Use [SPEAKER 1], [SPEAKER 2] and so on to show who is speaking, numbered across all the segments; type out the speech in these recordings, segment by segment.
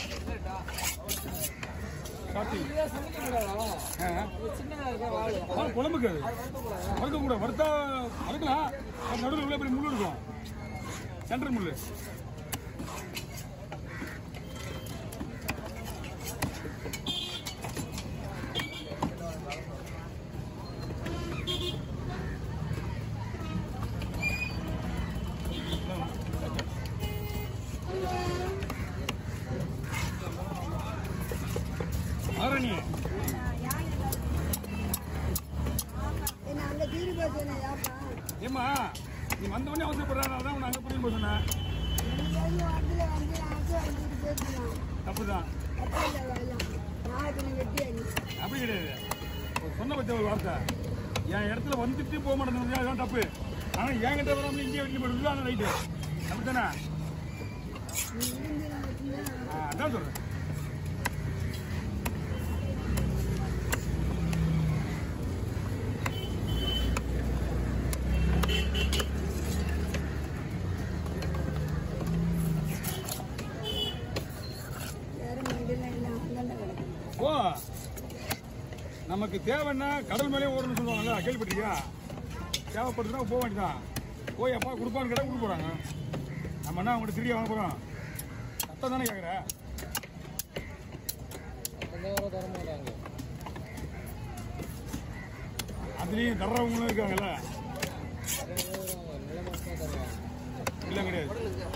[SPEAKER 1] காட்டி
[SPEAKER 2] இதை சமைக்க கூடாதா
[SPEAKER 1] ஆ.
[SPEAKER 2] இது சின்னதா இருக்கா வாழை
[SPEAKER 1] அது குழம்புக்கு அது வறுக்க கூட வறுத்தா வறுக்கலாம் அது நடுவில் உள்ள பெரிய முள்ளு இருக்கும் சென்டர் முள்ளு ஆரணி
[SPEAKER 3] என்ன அங்க தீனி போச்சு யாப்பா
[SPEAKER 1] ஏம்மா நீ வந்த உடனே அவசரப்படுறாரு அதான் உன்னை அங்கே புரியும் போது சொன்னேன்
[SPEAKER 3] நீங்க வந்து வந்து அடிச்சு வந்துட்டு போயிருக்கலாம்
[SPEAKER 1] தப்பு தான்
[SPEAKER 3] அப்போ இல்லை வரலாம் நான் இப்ப நீ வெட்டி அடி
[SPEAKER 1] அப்படி கிடையாது ஒரு சொன்ன பச்ச ஒரு வார்த்தை என் இடத்துல வந்துட்டு போக மாட்டேங்குது அதுதான் தப்பு ஆனால் என்கிட்ட வராமல் இங்கே வெட்டி போடுறது ஆனால் ரைட்டு அப்படித்தானே
[SPEAKER 3] நீ இருந்து நான் வச்சுருந்தேன்
[SPEAKER 1] ஆ, அதான் சொல்கிறேன்
[SPEAKER 3] யாரும் மண்டியில் இல்லை அங்கே கிடக்கும்
[SPEAKER 1] ஓ நமக்கு தேவைன்னா கடல் மேலே ஓடணும்னு சொல்லுவாங்கல்ல கேள்விப்பட்டிருக்கியா தேவைப்படுதுன்னா போக வேண்டியதான் போய் அப்பா கொடுப்பான்னு கேட்டால் கொடுக்க போகிறாங்க நம்ம என்ன அவங்கள்ட்ட திருடி வாங்க போகிறோம் சத்தம் தானே கேட்குற
[SPEAKER 2] அந்த வர தர மாட்டாங்க
[SPEAKER 1] அதுலேயும் தர்றவங்களும் இருக்காங்கல்ல
[SPEAKER 2] நல்ல மனுஷனா தருவாங்க
[SPEAKER 1] இல்லை கிடையாது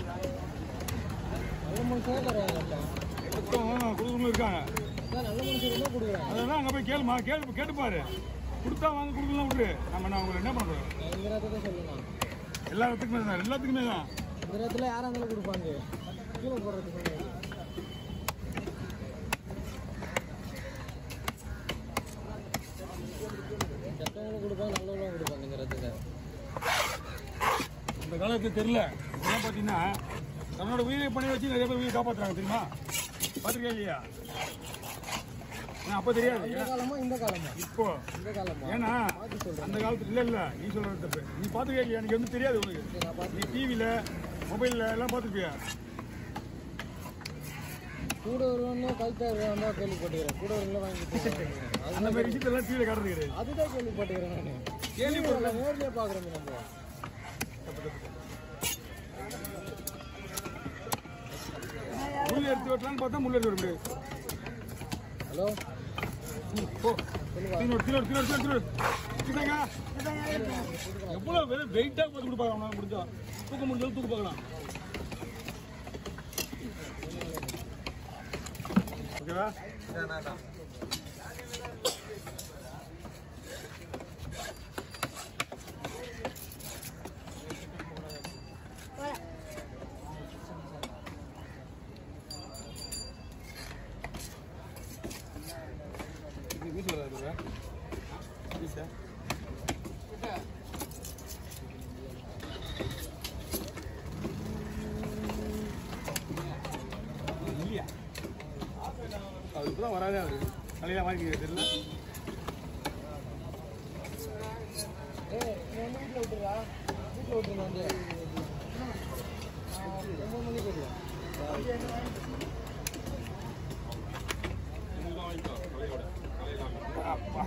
[SPEAKER 2] நல்ல மனுஷனா தருவாங்க
[SPEAKER 1] மொத்தம் கொடுக்கணும் இருக்காங்க
[SPEAKER 2] அதான் நல்ல மனுஷன் தான் கொடுக்குறாங்க
[SPEAKER 1] அதெல்லாம் அங்கே போய் கேளுமா கேளு கேட்டுப்பாரு கொடுத்தா வாங்க கொடுக்கலாம் விட்டுரு நம்ம நான் உங்களை என்ன பண்ணுறோம்
[SPEAKER 2] நான் இந்த நேரத்தை தான் சொல்லணும்
[SPEAKER 1] எல்லா இடத்துக்குமே தான் எல்லாத்துக்குமே தான்
[SPEAKER 2] இந்த நேரத்தில் யாரா இருந்தாலும் கொடுப்பாங்க கீழே போடுறதுக்கு முன்னாடி. கெட்டவங்களும் கொடுப்பாங்க நல்லவங்களும் கொடுப்பாங்க இந்த நேரத்தில்
[SPEAKER 1] இந்த காலத்துல தெரியல இதெல்லாம் பார்த்தீங்கன்னா தன்னோட உயிரை பணியை வச்சு நிறைய பேர் உயிரை காப்பாற்றுறாங்க தெரியுமா பார்த்துருக்கா இல்லையா ஆ, அப்போ தெரியாது
[SPEAKER 2] இந்த காலமா இந்த காலமா
[SPEAKER 1] இப்போ
[SPEAKER 2] இந்த காலமா
[SPEAKER 1] ஏன்னா
[SPEAKER 2] பார்த்து சொல்றேன்
[SPEAKER 1] அந்த காலத்துல இல்ல இல்ல நீ சொல்றது தப்பு நீ பார்த்துருக்கா இல்லையா எனக்கு வந்து தெரியாது உனக்கு
[SPEAKER 2] சரி, நான் பார்த்து
[SPEAKER 1] நீ டிவியில மொபைல்ல எல்லாம் பார்த்துருப்பியா
[SPEAKER 2] கூட வருவான்னு கழுத்தா வருவான்னு தான் கேள்விப்பட்டுக்கிறேன் கூட வருவாங்க வாங்கி போவாங்க.
[SPEAKER 1] அந்த மாதிரி விஷயத்தெல்லாம் டிவியில காட்டுறது கிடையாது
[SPEAKER 2] அதுதான் கேள்விப்பட்டுக்கிறேன் நான்
[SPEAKER 1] கேள்விப்படல.
[SPEAKER 2] நேர்லயே பார்க்குறோம் நம்ம
[SPEAKER 1] முள் எடுத்து வெட்டலாம்னு பார்த்தா முள் எடுத்து வர முடியாது
[SPEAKER 2] ஹலோ
[SPEAKER 1] ம், போ தீனோடு தீனோடு தீனோடு தீனோடு தீனோங்க எவ்வளவு வெறும் வெயிட்டா பார்த்து கொடுப்பாங்க அவனால முடிஞ்சா தூக்க முடிஞ்சாலும் தூக்க பார்க்கலாம் ஓகேவா இது வீட்டில் வராது வீட்டா இல்லையா அவர் இப்போ தான் வராதே அவரு தலையில வாங்கிக்கிறது தெரியல
[SPEAKER 2] ஏய் நீ வந்து வீட்டில் விட்டுறா வீட்டில் விட்டுருங்க வந்து ஒம்பது மணிக்கு வருவேன்
[SPEAKER 1] அப்பா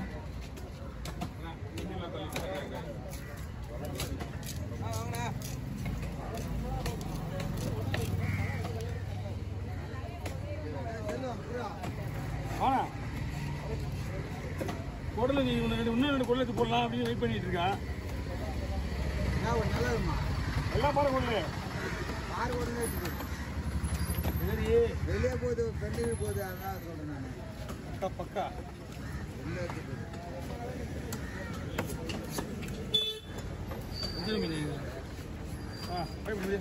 [SPEAKER 1] ஆனா குடல நீ ஒன்று ரெண்டு இன்னும் ரெண்டு குடல எடுத்து போடலாம் அப்படின்னு வெயிட் பண்ணிட்டு இருக்கா
[SPEAKER 4] நல்லதுமா
[SPEAKER 1] எல்லாம் பாரு குடல
[SPEAKER 4] ஆறு உடனே
[SPEAKER 1] சரி
[SPEAKER 4] வெளியே போகுது ஃப்ரெண்டு போகுது அதான் சொல்றேன் நான்
[SPEAKER 1] பக்கா பக்கா
[SPEAKER 4] வெளியே எடுத்து போகுது
[SPEAKER 1] எத்தனை மீன் இது? ஆ போய் முடியுது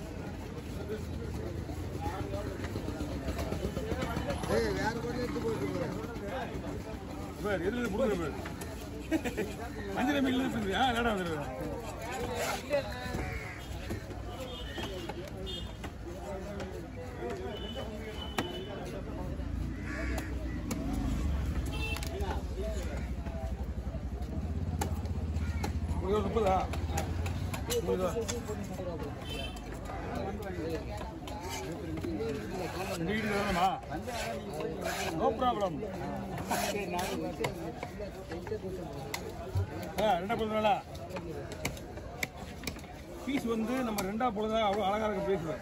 [SPEAKER 4] ஏய் வேற கூட எடுத்து போட்டு போகிறேன்
[SPEAKER 1] பேர் எதுல கொடுக்குற பேர் அஞ்சரை மீன் சொல்றியா லேடா வந்துடுவேன் உங்களுக்கு ஒரு முப்பதா உங்களுக்கு ரெண்டு வீடு வேணுமா நோ ப்ராப்ளம் ஆ ரெண்டா பொழுதுனால பீஸ் வந்து நம்ம ரெண்டா பொழுதா அவ்வளோ அழகா இருக்க பேசுவேன்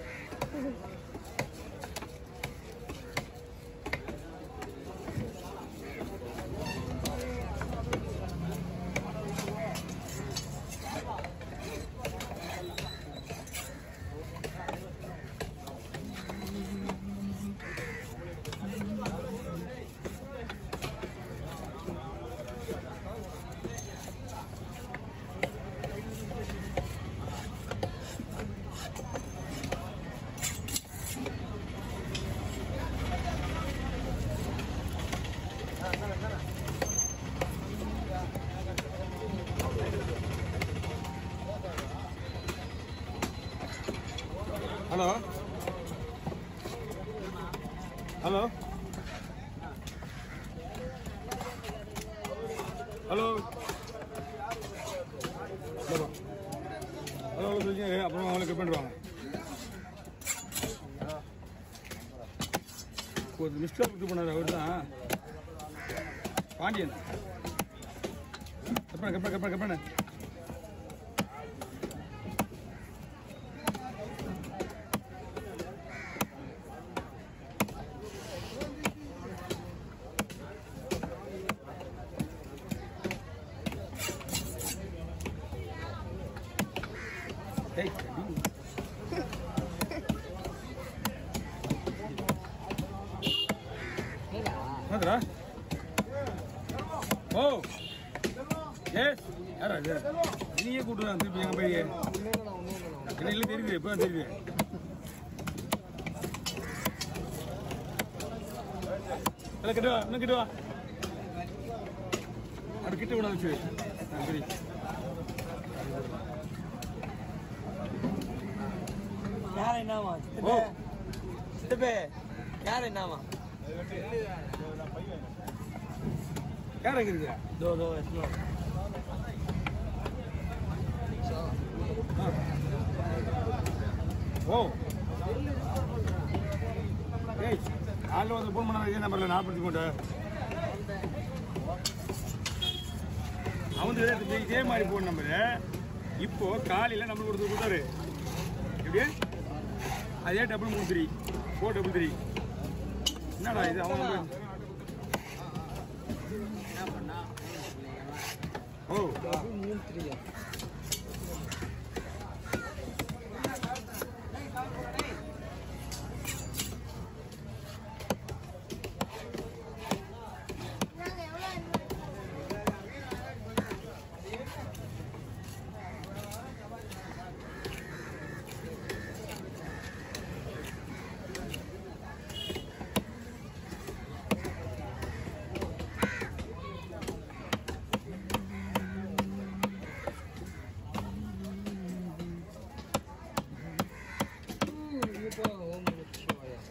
[SPEAKER 1] hello hello hello hello hello சொல்லுங்க அப்புறம் அவங்களை கட் பண்ணிடுவாங்க ஒரு மிஸ்டர் இது பண்ணார் அவர் தான் பாண்டியன் கட் பண்ண கட் பண்ண கட் பண்ண கட் பண்ண Hey, என்னதுடா ஓ எஸ் யாரா இது நீயே கூட்டு வந்து திருப்பி எங்க போய் என்ன இல்லை தெரியுது இப்போ தெரியுது இல்லை கிட்ட வா இன்னும் கிட்ட வா அது கிட்ட விட வச்சு ஆ, சரி
[SPEAKER 2] யார் என்னவா
[SPEAKER 1] ஓ
[SPEAKER 2] சித்தப்பே யார் என்னவா
[SPEAKER 1] யார் எங்க இருக்கு
[SPEAKER 2] தோ தோ எஸ்னோ
[SPEAKER 1] ஓ ஏய் காலைல வந்து ஃபோன் பண்ண இதே நம்பரில் நாற்பத்தி மூணு அவன் இதே- இதே மாதிரி ஃபோன் நம்பரு இப்போ காலையில் நம்மளுக்கு ஒருத்தர் கொடுத்தாரு எப்படி அதே டபுள் மூணு த்ரீ ஃபோர் டபுள் த்ரீ என்னடா இது அவன் number? ஓ
[SPEAKER 2] மூணு த்ரீயா
[SPEAKER 3] நாங்கள் எவ்வளோ
[SPEAKER 2] இப்போ ஓம் சிவாயா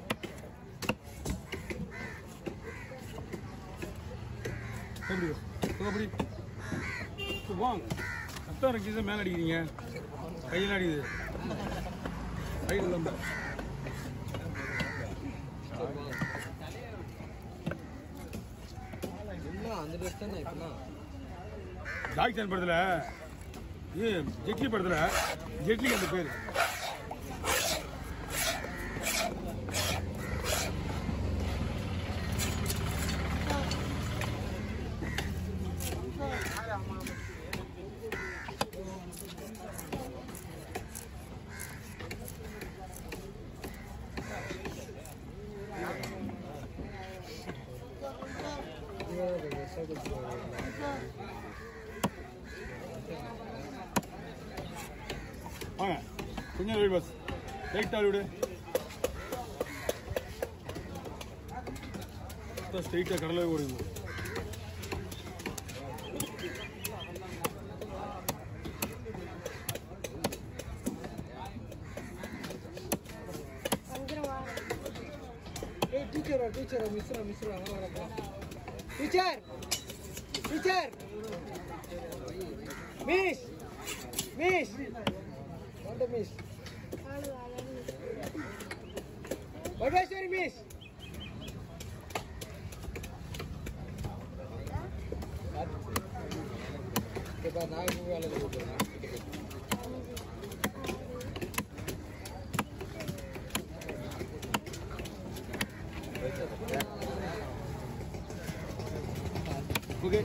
[SPEAKER 1] எப்படி எப்படி இப்போ வாங்க சத்தம் இருக்குது மேலே அடிக்கிறீங்க கையில் அடிக்குது கையில் இல்லாம
[SPEAKER 2] என்ன அந்த ட்ரெஸ் தானே இப்பனா
[SPEAKER 1] ஜாக்சன் படத்தில் இது ஜெட்லி படத்தில் ஜெட்லி அந்த பேர் வாங்க கொஞ்சம் வெயிட் பஸ் ரைட்டாக விடு ஸ்ட்ரைட்டாக கடலை ஓடுது
[SPEAKER 3] வந்துடுவா
[SPEAKER 2] ஏய் டீச்சரா டீச்சரா மிஸ்ரா மிஸ்ரா அங்க வரப்பா teacher teacher miss miss what miss
[SPEAKER 3] ஆளு வாழன்னு
[SPEAKER 2] மகேஸ்வரி மிஸ் இப்போ நான் இப்போ வேலையில் கூப்பிடுறேன்
[SPEAKER 1] ஓகே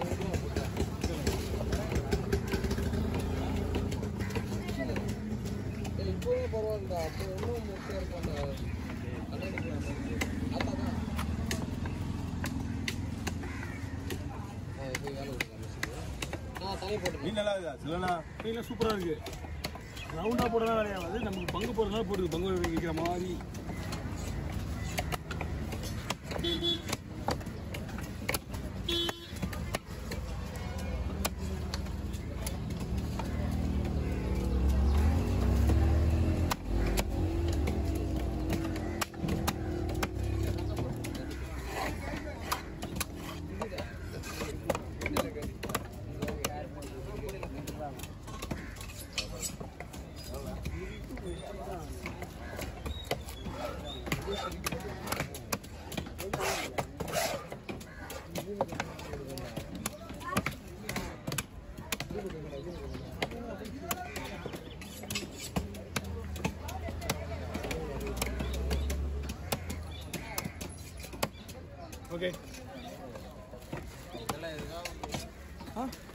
[SPEAKER 2] இப்போவே பரவாயில்லடா அப்போ இன்னும் முக்கியம் இருக்கும் அந்த கண்ணாடி அதான் போய் வேலை கொடுக்கலாம் நான் தலை போட்டு
[SPEAKER 1] மீன் நல்லா இருக்கா சிலனா மீன்லாம் சூப்பராக இருக்கு ரவுண்டாக போடலாம் வேலையாகாது நமக்கு பங்கு போடுறதுனால போட்டுருக்கு பங்கு வைக்கிற மாதிரி ஓகே
[SPEAKER 2] இதெல்லாம் எதுக்காக
[SPEAKER 1] ஆ